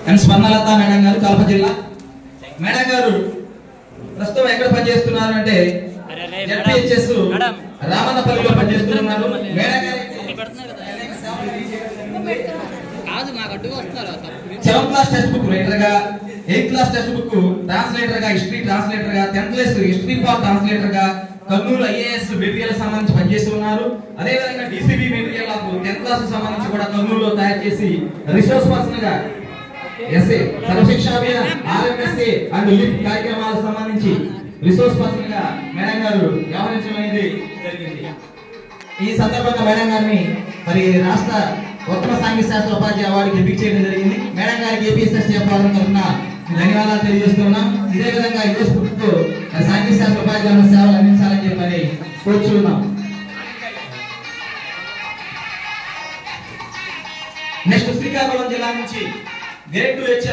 And Swarnalatha madam గారు కడప జిల్లా madam గారు ప్రస్తుతం ఎక్కడ పనిచేస్తున్నారు అంటే అరే, అరే, జడ్పిహెచ్ఎస్ మేడం. రామన్నపల్లిలో పనిచేస్తున్నారు మేడం గారు కాదు మాకు అడ్డుగా వస్తున్నారు తప్పు seventh class text book writer గా eighth class text book translator గా హిస్టరీ ట్రాన్స్లేటర్ గా tenth class history for translator గా కర్నూలు ఐఏఎస్ మెటీరియల్ సంబంధించి పనిచేసి ఉన్నారు అదే విధంగా డిసిబి మెటీరియల్ టెన్త్ క్లాస్ సంబంధించి కూడా కర్నూలులో తయారు చేసి రిసోర్స్ పర్సన్ గా SA Sarva Shiksha Abhiyan RMSA and lift కార్యక్రమాలకు సంబంధించి రిసోర్స్ పర్సన్ గా మేడం గారు వ్యవహరించడం అనేది జరిగింది ఈ సందర్భంగా మేడం గారిని మరి రాష్ట్ర ఉత్తమ సాంఘిక శాస్త్ర ఉపాధ్యాయ అవార్డుకి ఎంపిక చేయడం జరిగింది మేడం గారికి ఏపీఎస్ఎస్ చెప్పాలని తరఫున ధన్యవాదాలు తెలియజేస్తున్నాం ఇదే విధంగా ఇదే స్ఫూర్తితో మరి సాంఘిక శాస్త్ర ఉపాధ్యాయుల సేవలు అందించాలని చెప్పని కోరుచున్నాం నెక్స్ట్ శ్రీకాకుళం జిల్లా నుంచి గ్రేడ్ టూ